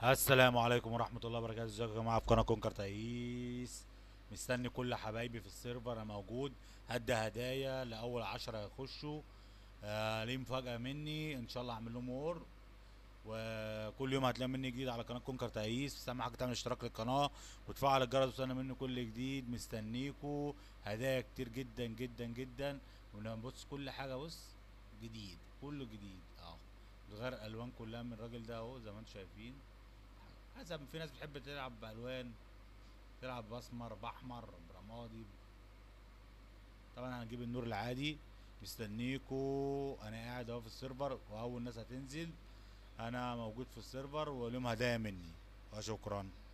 السلام عليكم ورحمة الله وبركاته ازيكم يا جماعة في قناة كونكر تايس مستني كل حبايبي في السيرفر انا موجود هدي هدايا لأول عشرة يخشوا آه ليه مفاجأة مني ان شاء الله هعمل لهم وور وكل يوم هتلاقي مني جديد على قناة كونكر تايس بس اهم حاجة تعمل اشتراك للقناة وتفعل الجرس وتستنى مني كل جديد مستنيكوا هدايا كتير جدا جدا جدا ونبص كل حاجة بص جديد كله جديد اه غير الوان كلها من الراجل ده اهو زي ما انتم شايفين حسب في ناس بتحب تلعب بالوان تلعب باسمر باحمر برمادي طبعا هنجيب النور العادي مستنيكو انا قاعد اهو في السيرفر واول ناس هتنزل انا موجود في السيرفر وليهم هدايا مني وشكرا